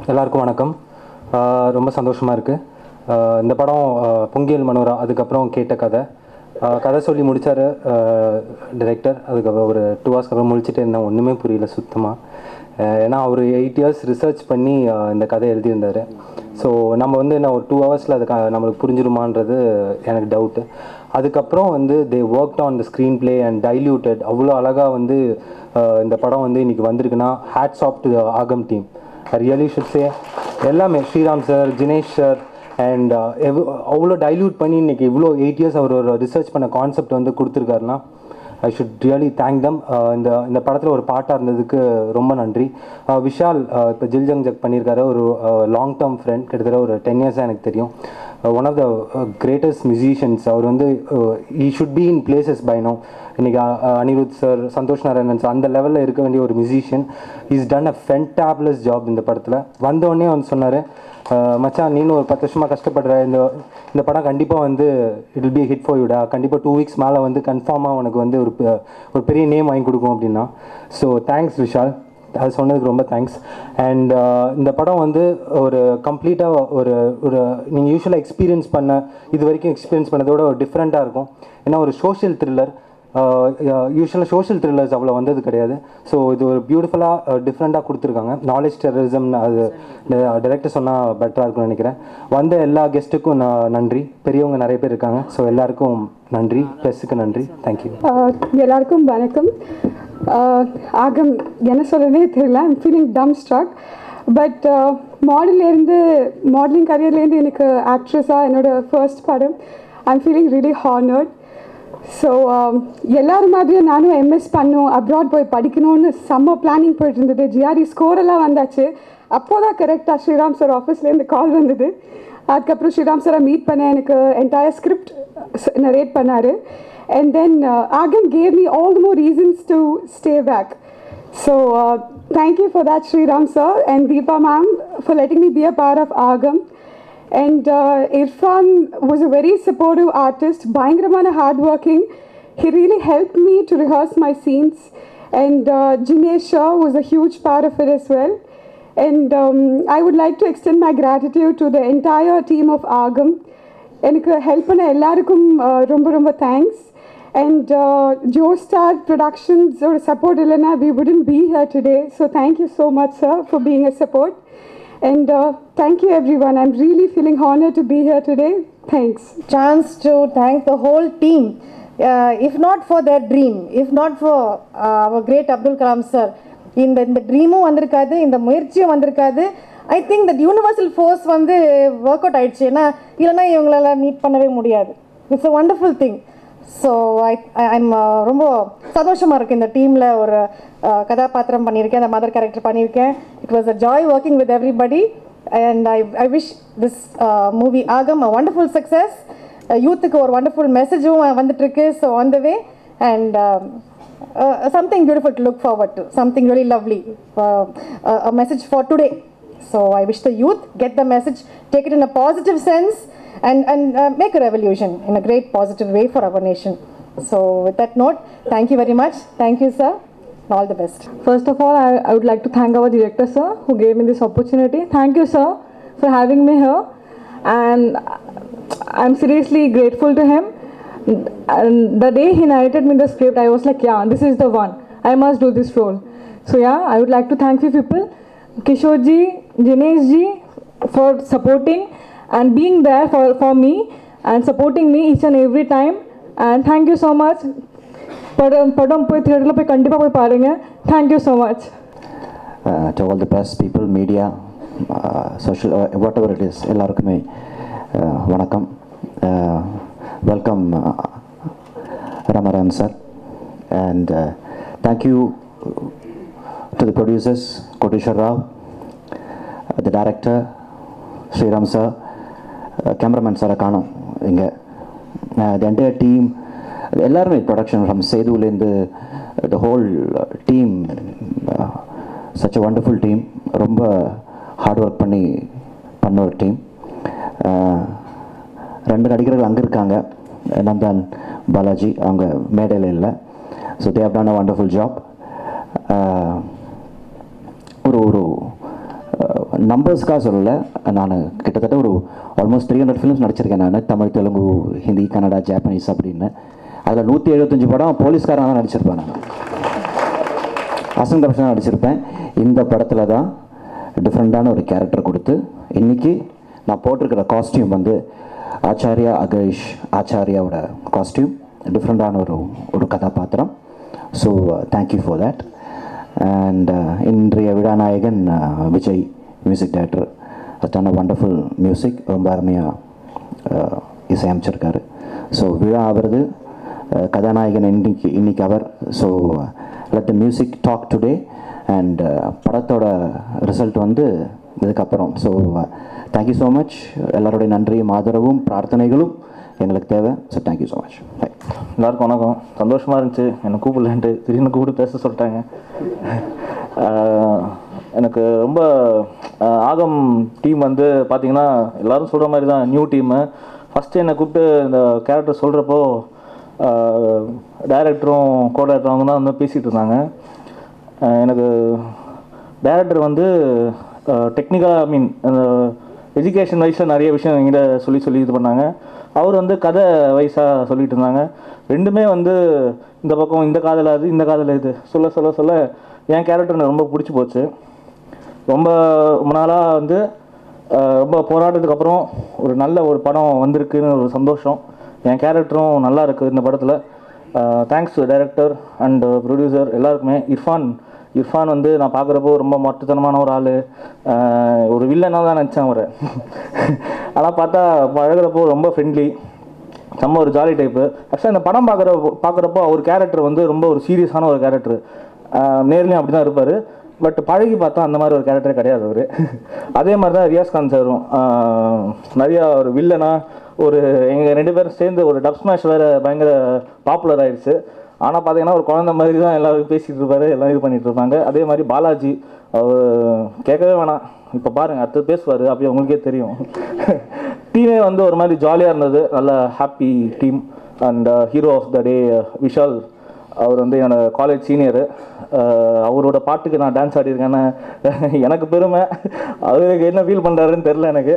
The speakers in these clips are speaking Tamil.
எல்லாருக்கும் வணக்கம் ஆஹ் ரொம்ப சந்தோஷமாக இருக்குது இந்த படம் ஆஹ் பொங்கியல் மனோரா அதுக்கப்புறம் கேட்ட கதை ஆஹ் கதை சொல்லி முடித்தார் டைரக்டர் அதுக்கப்புறம் ஒரு டூ ஹவர்ஸ்க்கு அப்புறம் முடிச்சுட்டு இருந்தேன் ஒன்றுமே புரியல சுத்தமாக ஏன்னா அவர் எயிட் இயர்ஸ் ரிசர்ச் பண்ணி ஆஹ் இந்த கதை எழுதியிருந்தார் ஸோ நம்ம வந்து என்ன ஒரு டூ ஹவர்ஸில் அது க- நம்மளுக்கு புரிஞ்சிருமான்றது எனக்கு டவுட்டு அதுக்கப்புறம் வந்து they worked on the screenplay and diluted அவ்வளோ அழகாக வந்து ஆஹ் இந்த படம் வந்து இன்னைக்கு வந்திருக்குன்னா hats off to Aagam team I really should say எல்லாமே Sriram sir Jinesh sir and அவ்வளோ டைல்யூட் பண்ணி இன்னைக்கு இவ்வளோ எயிட் இயர்ஸ் அவர் ஒரு ரிசர்ச் பண்ண கான்செப்ட் வந்து கொடுத்துருக்காருன்னா I should really thank them இந்த இந்த படத்தில் ஒரு பாட்டாக இருந்ததுக்கு ரொம்ப நன்றி Uh, விஷால் இப்போ ஜில் ஜங் ஜக் பண்ணியிருக்காரு ஒரு லாங் டேர்ம் ஃப்ரெண்ட் கிட்டத்தட்ட ஒரு டென் இயர்ஸாக எனக்கு தெரியும் one of the greatest musicians அவர் வந்து he should be in places by now இன்னைக்கு uh, Anirudh sir Santhosh Narayanan sir அந்த லெவலில் இருக்க வேண்டிய ஒரு musician is done a fantabulous job இந்த படத்தில் வந்தோடனே வந்து சொன்னார் மச்சான் நீனும் ஒரு பத்து வருஷமாக கஷ்டப்படுற இந்த இந்த படம் கண்டிப்பாக வந்து it will be hit for யூடா கண்டிப்பாக டூ வீக்ஸ் மேலே வந்து கன்ஃபார்மாக உனக்கு வந்து ஒரு பெ- ஒரு பெரிய நேம் வாங்கி கொடுக்கும் அப்படின்னா ஸோ தேங்க்ஸ் விஷால் அது சொன்னதுக்கு ரொம்ப தேங்க்ஸ் அண்ட் இந்த படம் வந்து ஒரு கம்ப்ளீட்டாக ஒரு ஒரு நீங்கள் யூஸ்வலாக எக்ஸ்பீரியன்ஸ் பண்ண இது வரைக்கும் எக்ஸ்பீரியன்ஸ் பண்ணதோட ஒரு டிஃப்ரெண்ட்டாக இருக்கும் ஏன்னா ஒரு சோஷியல் த்ரில்லர் யூஸ்வலாக சோஷியல் த்ரில்லர்ஸ் அவ்வளோ வந்தது கிடையாது ஸோ இது ஒரு பியூட்டிஃபுல்லாக டிஃப்ரெண்ட்டாக கொடுத்துருக்காங்க நாலேஜ் டெரரிசம்னு அது டைரக்டர் சொன்னால் பெட்டராக இருக்கும்னு நினைக்கிறேன் வந்த எல்லா கெஸ்ட்டுக்கும் நான் நன்றி பெரியவங்க நிறைய பேர் இருக்காங்க ஸோ எல்லாருக்கும் நன்றி ப்ரெஸ்ஸுக்கு நன்றி தேங்க்யூ ஆஹ் எல்லாருக்கும் வணக்கம் ஆஹ் ஆகம் என்ன சொல்றதே தெரியல I'm feeling dumbstruck but மாடல்லேருந்து மாடலிங் கரியர்லேருந்து எனக்கு ஆக்ட்ரஸாக என்னோட ஃபர்ஸ்ட் படம் I'm feeling really honoured so எல்லாரும் மாதிரியும் நானும் எம்எஸ் பண்ணும் அப்ராட் போய் படிக்கணும்னு செம்ம பிளானிங் போயிட்டு இருந்தது ஜிஆர்இ ஸ்கோர் எல்லாம் வந்தாச்சு அப்போ தான் கரெக்டாக ஸ்ரீராம் சார் ஆஃபீஸ்லேருந்து கால் வந்தது அதுக்கப்புறம் ஸ்ரீராம் சாரை மீட் பண்ண எனக்கு என்டையர் ஸ்கிரிப்ட் நரேட் பண்ணார் and then Agam gave me all the more reasons to stay back so thank you for that Sriram sir and Deepa ma'am for letting me be a part of Agam And uh, Irfan was a very supportive artist, Bayangramana hardworking. He really helped me to rehearse my scenes. And uh, Jinesh Shah was a huge part of it as well. And um, I would like to extend my gratitude to the entire team of Agam. எனக்கு ஹெல்ப் பண்ண எல்லாருக்கும் uh, ரொம்ப ரொம்ப தேங்க்ஸ் அண்ட் ஜோ ஸ்டார் ப்ரொடக்ஷன்ஸோட சப்போர்ட் இல்லைன்னா we wouldn't be here today so thank you so much sir for being a support And uh, thank you, everyone. I'm really feeling honored to be here today. Thanks. chance to thank the whole team. Uh, if not for their dream, if not for uh, our great Abdul Kalam sir, இந்த இந்த ட்ரீமும் வந்திருக்காது இந்த முயற்சியும் வந்திருக்காது I think that universal force வந்து ஒர்க் அவுட் ஆயிடுச்சு ஏன்னா இல்லைன்னா இவங்களால மீட் பண்ணவே முடியாது it's a wonderful thing so I I'm ரொம்ப சந்தோஷமாக இருக்குது இந்த டீமில் ஒரு uh, கதாபாத்திரம் பண்ணியிருக்கேன் அந்த மதர் கேரக்டர் பண்ணியிருக்கேன் it was a joy working with everybody and I I wish this movie Agam a wonderful success யூத்துக்கு ஒரு வண்டர்ஃபுல் மெசேஜும் வந்துட்டுருக்கு so on the way and something beautiful to look forward to something very lovely a message for today so i wish the youth get the message take it in a positive sense and and uh, make a revolution in a great positive way for our nation so with that note thank you very much thank you sir and all the best First of all, I, I would like to thank our director, sir, who gave me this opportunity. Thank you, sir, for having me here. And I'm seriously grateful to him. And the day he narrated me the script, I was like, yeah, this is the one. I must do this role. So, yeah, I would like to thank you people, Kishore ji, Jinesh ji, for supporting and being there for, for me and supporting me each and every time. And thank you so much. படம் படம் போய் தியேட்டரில் போய் கண்டிப்பாக போய் பாருங்க thank you so much uh, to all the press people, media, uh, social, uh, whatever it is, எல்லாருக்குமே uh, வணக்கம் வெல்கம் ரமரான் sir and thank you to the producers Koteeswar Rao the director Sriram sir cameraman சாரை காணும் இங்கே தி என்டையர் டீம் எல்லாருமே ப்ரொடக்ஷன் ஃப்ரம் சேதுலேருந்து the whole team such a wonderful team ரொம்ப ஹார்ட் ஒர்க் பண்ணி பண்ண ஒரு டீம் ரெண்டு நடிகர்கள் அங்கே இருக்காங்க நந்தன் பாலாஜி அவங்க மேடையில் இல்லை so they have done a wonderful job ஒரு ஒரு நம்பர்ஸ்க்காக சொல்லலை நான் கிட்டத்தட்ட ஒரு ஆல்மோஸ்ட் த்ரீ ஹண்ட்ரட் ஃபிலிம்ஸ் நடிச்சிருக்கேன் நான் தமிழ் தெலுங்கு ஹிந்தி கன்னடா ஜாப்பனீஸ் அப்படின்னு அதில் நூற்றி எழுபத்தஞ்சு படம் போலீஸ்காரன் தான் நடிச்சிருப்பேன் நான் அசன் கமிஷனாக நடிச்சிருப்பேன் இந்த படத்தில் தான் டிஃப்ரெண்ட்டான ஒரு கேரக்டர் கொடுத்து இன்றைக்கி நான் போட்டிருக்கிற காஸ்டியூம் வந்து ஆச்சாரியா அகேஷ் ஆச்சாரியாவோட காஸ்டியூம் டிஃப்ரெண்ட்டான ஒரு ஒரு கதாபாத்திரம் so thank you for that and இன்றைய விழாநாயகன் uh, Vijay music director done wonderful music ரொம்ப அருமையாக இசையமைச்சிருக்காரு ஸோ விழா அவரது அஹ், கதாநாயகன் இன்னைக்கு இன்னைக்கு அவர் so let the music talk today and படத்தோட ரிசல்ட் வந்து இதுக்கப்புறம் ஸோ தேங்க்யூ ஸோ மச் எல்லாருடைய நன்றியும் ஆதரவும் பிரார்த்தனைகளும் எங்களுக்கு தேவை so thank you so much bye எல்லாருக்கும் வணக்கம் சந்தோஷமாக இருந்துச்சு என்னை கூப்பிடலன்ட்டு திடீர்னு கூப்பிட்டு பேச சொல்லிட்டாங்க ஆஹ் எனக்கு ரொம்ப ஆஹ் ஆகம் டீம் வந்து பார்த்தீங்கன்னா எல்லாரும் சொல்கிற மாதிரி தான் நியூ டீமு ஃபஸ்ட்டு என்னை கூப்பிட்டு இந்த கேரக்டர் சொல்கிறப்போ டைரக்டரும் கோ டைரக்டரும் அவங்க தான் வந்து பேசிகிட்டு இருந்தாங்க ஆஹ் எனக்கு டைரக்டர் வந்து டெக்னிக்கலாக ஐ மீன் எஜுகேஷன் வைஸாக நிறைய விஷயம் என்கிட்ட சொல்லி சொல்லி இது பண்ணாங்க அவர் வந்து கதை வைஸாக சொல்லிட்டு இருந்தாங்க ரெண்டுமே வந்து இந்த பக்கம் இந்த காதல் அது இந்த காதல் இது சொல்ல சொல்ல சொல்ல என் கேரக்டர் எனக்கு ரொம்ப பிடிச்சி போச்சு ரொம்ப ரொம்ப நாளாக வந்து அஹ், ரொம்ப போராட்டத்துக்கு அப்புறம் ஒரு நல்ல ஒரு படம் வந்திருக்குன்னு ஒரு சந்தோஷம் என் கேரக்டரும் நல்லா இருக்குது இந்த படத்தில் தேங்க்ஸ் டைரக்டர் அண்ட் ப்ரொடியூசர் எல்லாருக்குமே இர்ஃபான் இர்ஃபான் வந்து நான் பார்க்குறப்போ ரொம்ப மொட்டத்தனமான ஒரு ஆள் ஒரு வில்லனாக தான் நினச்சேன் அவரை ஆனால் பார்த்தா பழகுறப்போ ரொம்ப ஃப்ரெண்ட்லி செம்ம ஒரு ஜாலி டைப்பு ஆக்சுவலாக இந்த படம் பார்க்குற பார்க்குறப்போ அவர் கேரக்டர் வந்து ரொம்ப ஒரு சீரியஸான ஒரு கேரக்டர் நேர்லையும் அப்படி தான் இருப்பார் பட் பழகி பார்த்தா அந்த மாதிரி ஒரு கேரக்டரே கிடையாது அவர் அதே மாதிரி தான் ரியாஸ் கான் சாரும் ஆஹ், நிறையா ஒரு வில்லனா ஒரு எங்கள் ரெண்டு பேரும் சேர்ந்து ஒரு டப் ஸ்மாஷ் வேறு பயங்கர பாப்புலர் ஆயிடுச்சு ஆனால் பார்த்தீங்கன்னா ஒரு குழந்தை மாதிரி தான் எல்லாரும் பேசிகிட்டு இருப்பாரு எல்லாம் இது பண்ணிட்டு இருப்பாங்க அதே மாதிரி பாலாஜி அவர் கேட்கவே வேணாம் இப்போ பாருங்க அடுத்து பேசுவார் அப்படி உங்களுக்கே தெரியும் டீமே வந்து ஒரு மாதிரி ஜாலியாக இருந்தது நல்ல happy team and hero of the day Vishal அவர் வந்து என்னோட காலேஜ் சீனியரு அவரோட பாட்டுக்கு நான் டான்ஸ் ஆடியிருக்கேன்னு எனக்கு பெருமை அவருக்கு என்ன ஃபீல் பண்ணுறாருன்னு தெரில எனக்கு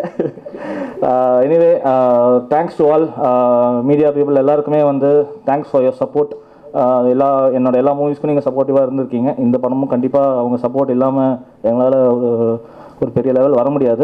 anyway thanks to all media people எல்லாருக்குமே வந்து தேங்க்ஸ் ஃபார் யுவர் சப்போர்ட் எல்லா என்னோட எல்லா மூவிஸ்க்கும் நீங்கள் சப்போர்ட்டிவாக இருந்திருக்கீங்க இந்த படமும் கண்டிப்பாக அவங்க சப்போர்ட் இல்லாமல் எங்களால் ஒரு பெரிய லெவல் வர முடியாது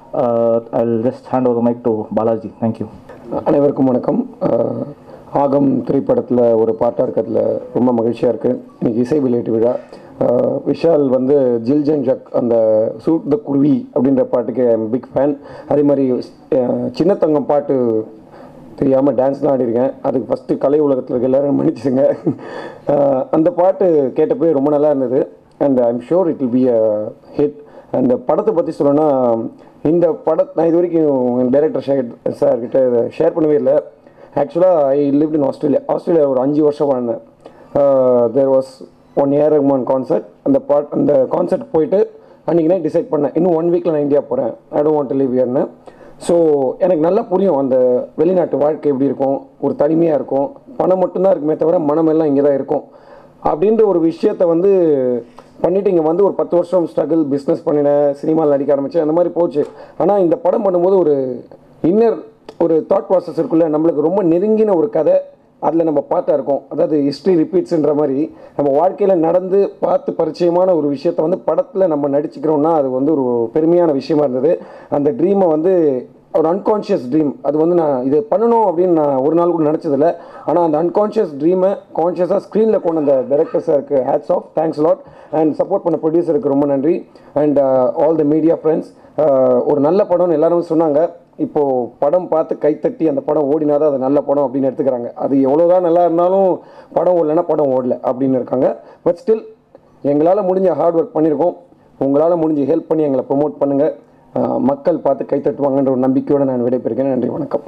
I just hand over mic to Balaji thank you அனைவருக்கும் வணக்கம் அஹ், ஆகம் திரைப்படத்தில் ஒரு பாட்டாக இருக்கிறதுல ரொம்ப மகிழ்ச்சியாக இருக்குது இன்னைக்கு இசை வெளியீட்டு விழா அஹ், விஷால் வந்து ஜில் ஜங் ஜக் அந்த சூட் த குருவி அப்படின்ற பாட்டுக்கு பிக் ஃபேன் அதே மாதிரி அஹ், சின்ன தங்கம் பாட்டு தெரியாமல் டான்ஸ்லாம் ஆடிருக்கேன் அதுக்கு ஃபஸ்ட்டு கலை உலகத்தில் இருக்க எல்லாரும் மன்னிச்சுங்க அஹ், அந்த பாட்டு கேட்டப்போ ரொம்ப நல்லா இருந்தது and I am sure it will be a hit அந்த படத்தை பற்றி சொல்லணும்னா இந்த படம் நான் இது வரைக்கும் டைரக்டர் ஷேர் சார் கிட்ட இதை ஷேர் பண்ணவே இல்லை ஆக்சுவலாக I lived in Australia Australia ஒரு அஞ்சு வருஷம் வாழ்ந்தேன் there was one year Rahman concert அந்த பாட் அந்த கான்சர்ட் போயிட்டு அன்றைக்கி நைட் டிசைட் பண்ணேன் இன்னும் ஒன் வீக்கில் நான் இந்தியா போகிறேன் I don't want to live இயர்னு ஸோ எனக்கு நல்லா புரியும் அந்த வெளிநாட்டு வாழ்க்கை எப்படி இருக்கும் ஒரு தனிமையாக இருக்கும் பணம் மட்டும்தான் இருக்குமே தவிர மனமெல்லாம் இங்கே தான் இருக்கும் அப்படின்ற ஒரு விஷயத்த வந்து பண்ணிட்டு இங்கே வந்து ஒரு பத்து வருஷம் ஸ்ட்ரகிள் பிஸ்னஸ் பண்ணினேன் சினிமாவில் நடிக்க ஆரம்பித்தேன் அந்த மாதிரி போச்சு ஆனால் இந்த படம் பண்ணும்போது ஒரு இன்னர் ஒரு தாட் ப்ராசஸ் இருக்குல்ல நம்மளுக்கு ரொம்ப நெருங்கின ஒரு கதை அதில் நம்ம பார்த்தா இருக்கோம் அதாவது ஹிஸ்ட்ரி ரிப்பீட்ஸ்ன்ற மாதிரி நம்ம வாழ்க்கையில் நடந்து பார்த்து பரிச்சயமான ஒரு விஷயத்த வந்து படத்தில் நம்ம நடிச்சுக்கிறோம்னா அது வந்து ஒரு பெருமையான விஷயமா இருந்தது அந்த ட்ரீமை வந்து ஒரு அன்கான்ஷியஸ் ட்ரீம் அது வந்து நான் இது பண்ணணும் அப்படின்னு நான் ஒரு நாள் கூட நினச்சதில்ல ஆனால் அந்த அன்கான்ஷியஸ் ட்ரீமை கான்ஷியஸாக ஸ்க்ரீனில் கொண்டு அந்த டைரக்டர் சாருக்கு hats off thanks lot and support பண்ண ப்ரொடியூசருக்கு ரொம்ப நன்றி and all the media friends ஒரு நல்ல படம்னு எல்லாரும் சொன்னாங்க இப்போது படம் பார்த்து கைத்தட்டி அந்த படம் ஓடினா தான் அது நல்ல படம் அப்படின்னு எடுத்துக்கிறாங்க அது எவ்வளோதான் நல்லா இருந்தாலும் படம் ஓடலைன்னா படம் ஓடல அப்படின்னு இருக்காங்க பட் ஸ்டில் எங்களால் முடிஞ்ச ஹார்ட் ஒர்க் பண்ணியிருக்கோம் உங்களால் முடிஞ்சு ஹெல்ப் பண்ணி எங்களை ப்ரொமோட் பண்ணுங்கள் மக்கள் பார்த்து கைத்தட்டுவாங்கன்ற ஒரு நம்பிக்கையோடு நான் விடைபெறுகிறேன் நன்றி வணக்கம்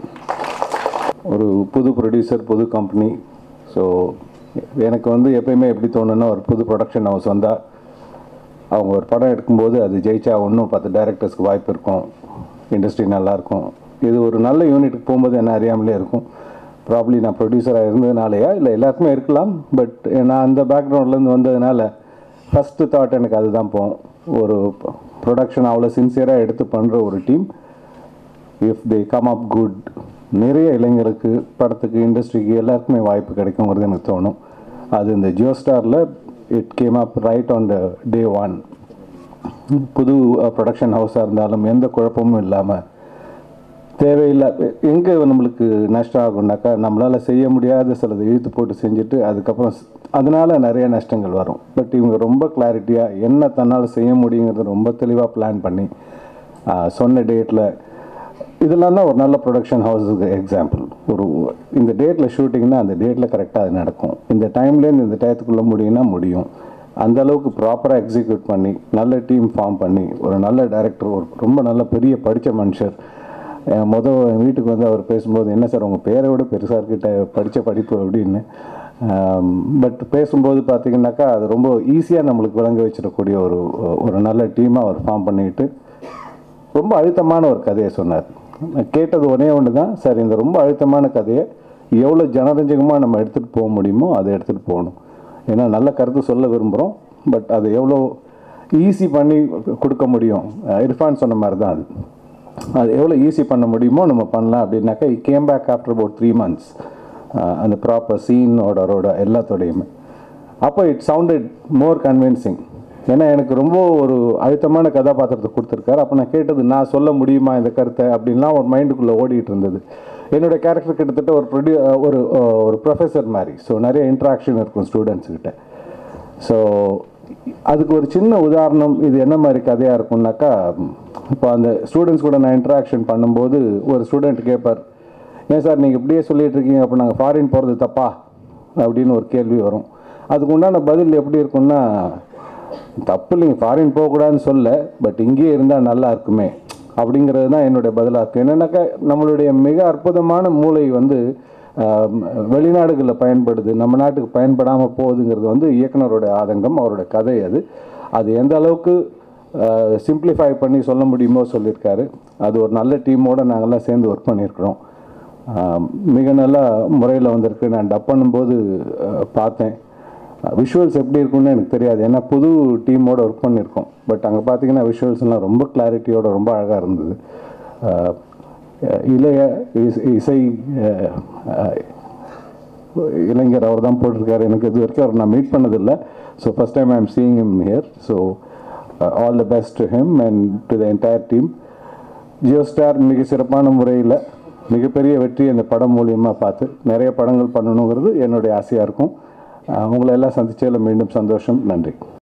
ஒரு புது ப்ரொடியூசர் புது கம்பெனி ஸோ எனக்கு வந்து எப்பயுமே எப்படி தோணுன்னா ஒரு புது ப்ரொடக்ஷன் ஹவுஸ் வந்தால் அவங்க ஒரு படம் எடுக்கும்போது அது ஜெயிச்சா இன்னும் பத்து டைரக்டர்ஸ்க்கு வாய்ப்பு இருக்கும் இண்டஸ்ட்ரி நல்லாயிருக்கும் இது ஒரு நல்ல யூனிட்டுக்கு போகும்போது என்ன அறியாமலே இருக்கும் ப்ராப்ளி நான் ப்ரொடியூசராக இருந்ததுனாலயா இல்லை எல்லாருக்குமே இருக்கலாம் பட் நான் அந்த பேக்ரவுண்ட்லேருந்து வந்ததுனால ஃபஸ்ட்டு தாட் எனக்கு அதுதான் போகும் ஒரு ப்ரொடக்ஷன் அவ்வளோ சின்சியராக எடுத்து பண்ணுற ஒரு team if they come up good நிறைய இளைஞருக்கு படத்துக்கு இண்டஸ்ட்ரிக்கு எல்லாருக்குமே வாய்ப்பு கிடைக்குங்கிறது எனக்கு தோணும் அது இந்த ஜியோ ஸ்டாரில் it came up right on the day one புது ப்ரொடக்ஷன் ஹவுஸாக இருந்தாலும் எந்த குழப்பமும் இல்லாமல் தேவையில்லை எங்கே நம்மளுக்கு நஷ்டம் ஆகும்னாக்கா நம்மளால் செய்ய முடியாத சிலது இழுத்து போட்டு செஞ்சுட்டு அதுக்கப்புறம் ஸ்- அதனால நிறைய நஷ்டங்கள் வரும் பட் இவங்க ரொம்ப கிளாரிட்டியாக என்ன தன்னால் செய்ய முடியுங்கிறத ரொம்ப தெளிவாக பிளான் பண்ணி ஆ, சொன்ன டேட்டில் இதெல்லாம் தான் ஒரு நல்ல ப்ரொடக்ஷன் ஹவுஸுக்கு எக்ஸாம்பிள் ஒரு இந்த டேட்டில் ஷூட்டிங்னா அந்த டேட்டில் கரெக்டாக அது நடக்கும் இந்த டைம்லேருந்து இந்த டயத்துக்குள்ளே முடியும்னா முடியும் அந்த அளவுக்கு ப்ராப்பராக எக்ஸிக்யூட் பண்ணி நல்ல டீம் ஃபார்ம் பண்ணி ஒரு நல்ல டைரக்டர் ஒரு ரொம்ப நல்ல பெரிய படித்த மனுஷர் என் மொதல் என் வீட்டுக்கு வந்து அவர் பேசும்போது என்ன சார் உங்கள் பேரை விட பெருசாக இருக்கிட்ட படித்த படிப்பு அப்படின்னு பட் பேசும்போது பார்த்தீங்கன்னாக்கா அது ரொம்ப ஈஸியாக நம்மளுக்கு விளங்க வச்சிடக்கூடிய ஒரு ஒரு நல்ல டீமாக அவர் ஃபார்ம் பண்ணிக்கிட்டு ரொம்ப அழுத்தமான ஒரு கதையை சொன்னார் நான் கேட்டது ஒரே ஒன்று தான் சார் இந்த ரொம்ப அழுத்தமான கதையை எவ்வளோ ஜனரஞ்சகமாக நம்ம எடுத்துகிட்டு போக முடியுமோ அதை எடுத்துகிட்டு போகணும் ஏன்னா நல்ல கருத்து சொல்ல விரும்புகிறோம் பட் அதை எவ்வளோ ஈஸி பண்ணி கொடுக்க முடியும் அஹ் இர்ஃபான் சொன்ன மாதிரி தான் அது அது எவ்வளோ ஈஸி பண்ண முடியுமோ நம்ம பண்ணலாம் அப்படின்னாக்கா he came back after about three months அந்த ப்ராப்பர் சீனோட எல்லாத்தோடையுமே அப்போ இட் சவுண்டட் மோர் கன்வின்சிங் ஏன்னா எனக்கு ரொம்ப ஒரு அழுத்தமான கதாபாத்திரத்தை கொடுத்துருக்காரு அப்போ நான் கேட்டது நான் சொல்ல முடியுமா இந்த கருத்தை அப்படின்லாம் ஒரு மைண்டுக்குள்ளே ஓடிட்டு இருந்தது என்னோட கேரக்டர் கிட்டத்தட்ட ஒரு ப்ரொடியூ ஒரு ஒரு ப்ரொஃபஸர் மாதிரி ஸோ நிறைய இன்ட்ராக்ஷன் இருக்கும் ஸ்டூடெண்ட்ஸ் கிட்ட ஸோ அதுக்கு ஒரு சின்ன உதாரணம் இது என்ன மாதிரி கதையாக இருக்கும்னாக்கா இப்போ அந்த ஸ்டூடெண்ட்ஸ் கூட நான் இன்ட்ராக்ஷன் பண்ணும்போது ஒரு ஸ்டூடெண்ட் கேட்பார் ஏன் சார் நீங்கள் இப்படியே சொல்லிட்டு இருக்கீங்க அப்போ நாங்கள் ஃபாரின் போகிறது தப்பா அப்படின்னு ஒரு கேள்வி வரும் அதுக்கு உண்டான பதில் எப்படி இருக்கும்னா தப்பு இல்லைங்க ஃபாரின் போகக்கூடாதுன்னு சொல்ல பட் இங்கேயே இருந்தால் நல்லா இருக்குமே அப்படிங்கிறது தான் என்னுடைய பதிலாக இருக்குது என்னென்னாக்கா நம்மளுடைய மிக அற்புதமான மூளை வந்து ஆஹ், வெளிநாடுகளில் பயன்படுது நம்ம நாட்டுக்கு பயன்படாமல் போகுதுங்கிறது வந்து இயக்குனரோட ஆதங்கம் அவரோட கதை அது அது எந்த அளவுக்கு சிம்பிளிஃபை பண்ணி சொல்ல முடியுமோ சொல்லியிருக்காரு அது ஒரு நல்ல டீமோடு நாங்கள்லாம் சேர்ந்து ஒர்க் பண்ணியிருக்கிறோம் ஆஹ், மிக நல்ல முறையில் வந்திருக்கு நான் டப் பண்ணும்போது ஆஹ், பார்த்தேன் விஷுவல்ஸ் எப்படி இருக்கும்னு எனக்கு தெரியாது ஏன்னா புது டீமோட ஒர்க் பண்ணியிருக்கோம் பட் அங்கே பார்த்தீங்கன்னா விஷுவல்ஸ்லாம் ரொம்ப கிளாரிட்டியோட ரொம்ப அழகாக இருந்தது ஆஹ், இளைய இஸ்- இசை ஆஹ், ஆஹ், இளைஞர் அவர் தான் போட்டிருக்காரு எனக்கு இது வரைக்கும் அவர் நான் மீட் பண்ணதில்லை so first time I am seeing him here so all the best to him and to the entire team Jio Star மிக சிறப்பான முறையில் மிகப்பெரிய வெற்றி இந்த படம் மூலியமாக பார்த்து நிறைய படங்கள் பண்ணணுங்கிறது என்னுடைய ஆசையாக இருக்கும் அஹ் உங்களை எல்லாம் சந்திச்சதில் மீண்டும் சந்தோஷம் நன்றி